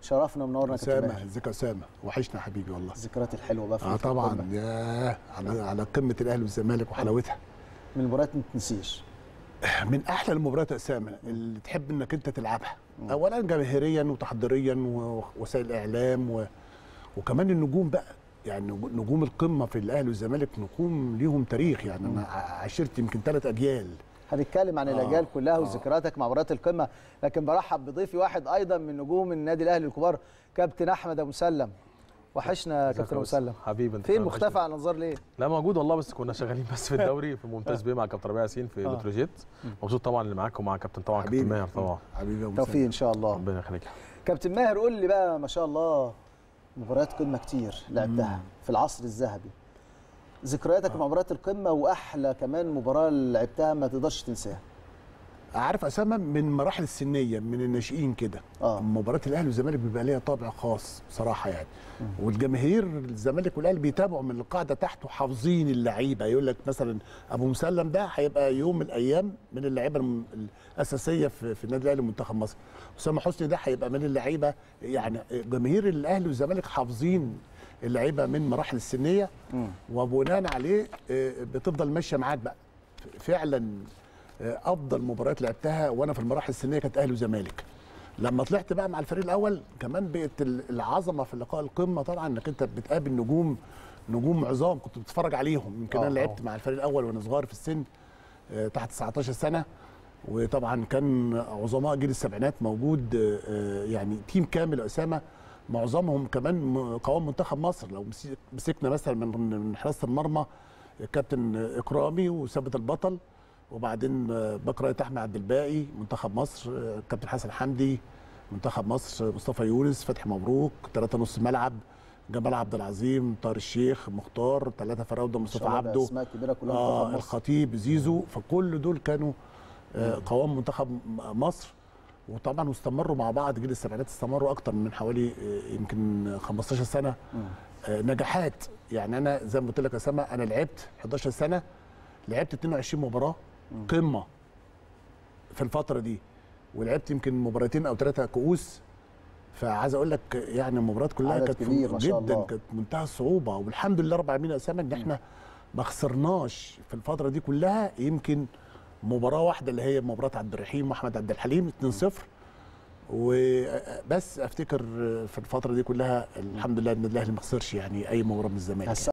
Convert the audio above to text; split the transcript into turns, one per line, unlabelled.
شرفنا ومنورنا يا كابتن
اسامه
ماهر.
ازيك يا اسامه وحشنا يا حبيبي والله
الذكريات الحلوه بقى في
اه طبعا
القمة.
ياه على على قمه الاهلي والزمالك وحلاوتها
من المباريات ما تنسيش
من احلى المباريات يا اسامه اللي تحب انك انت تلعبها اولا جماهيريا وتحضيريا ووسائل الاعلام و... وكمان النجوم بقى يعني نجوم القمه في الاهلي والزمالك نجوم ليهم تاريخ يعني انا عشرت يمكن ثلاث اجيال
هنتكلم عن الاجيال كلها وذكرياتك مع مباريات القمه لكن برحب بضيفي واحد ايضا من نجوم النادي الاهلي الكبار كابتن احمد ابو مسلم وحشنا يا كابتن ابو مسلم
حبيبي انت
فين
كمان
مختفى
وحشني.
عن الانظار ليه؟
لا موجود والله بس كنا شغالين بس في الدوري في ممتاز بيه مع كابتن ربيع ياسين في
آه.
بتروجيت مبسوط طبعا اللي معاك ومع كابتن طبعا كابتن
حبيبي.
ماهر طبعا
حبيبي يا أبو
توفيق
مسلم.
ان شاء الله
ربنا يخليك
كابتن ماهر قول لي بقى ما شاء الله مباريات قمه كتير لعبتها في العصر الذهبي ذكرياتك مع مباريات القمه واحلى كمان مباراه لعبتها ما تقدرش تنساها
عارف اسامه من مراحل السنيه من الناشئين كده
آه.
مباراه الاهلي والزمالك بيبقى ليها طابع خاص بصراحه يعني والجماهير الزمالك والاهلي بيتابعوا من القاعده تحت وحافظين اللعيبه يقول لك مثلا ابو مسلم ده هيبقى يوم من الايام من اللعيبه الم- الاساسيه في, في النادي الاهلي ومنتخب مصر اسامه حسني ده هيبقى من اللعيبه يعني جماهير الاهلي والزمالك حافظين اللعيبه من مراحل السنيه وبناء عليه آه، بتفضل ماشيه معاك بقى فعلا آه، افضل مباريات لعبتها وانا في المراحل السنيه كانت اهلي وزمالك لما طلعت بقى مع الفريق الاول كمان بقت ال- العظمه في لقاء القمه طبعا انك انت بتقابل نجوم نجوم عظام كنت بتتفرج عليهم يمكن
آه،
انا لعبت
آه.
مع الفريق الاول وانا صغير في السن آه، تحت 19 سنه وطبعا كان عظماء جيل السبعينات موجود آه، يعني تيم كامل يا اسامه معظمهم كمان م- قوام منتخب مصر لو مسك- مسكنا مثلا من من حراسه المرمى كابتن اكرامي وثابت البطل وبعدين آه، بكره احمد عبد الباقي منتخب مصر آه، كابتن حسن حمدي منتخب مصر آه، مصطفى يونس فتحي مبروك ثلاثه نص ملعب جمال عبد العظيم طاهر الشيخ مختار ثلاثه فراوده مصطفى
شباب
عبده
اسماء كبيره كلها
آه
منتخب مصر.
الخطيب زيزو فكل دول كانوا آه قوام منتخب م- مصر وطبعا واستمروا مع بعض جيل السبعينات استمروا اكتر من حوالي آه، يمكن 15 سنه آه نجاحات يعني انا زي ما قلت لك يا اسامه انا لعبت 11 سنه لعبت 22 مباراه قمه في الفتره دي ولعبت يمكن مباراتين او ثلاثه كؤوس فعايز اقول لك يعني المباريات كلها
عدد
كانت
كبير ما شاء
جدا
الله.
كانت منتهى الصعوبه والحمد لله رب العالمين يا اسامه ان احنا ما خسرناش في الفتره دي كلها يمكن مباراه واحده اللي هي مباراه عبد الرحيم واحمد عبد الحليم 2-0 وبس افتكر في الفتره دي كلها الحمد لله ان الاهلي ما خسرش يعني اي مباراه من الزمالك
هس-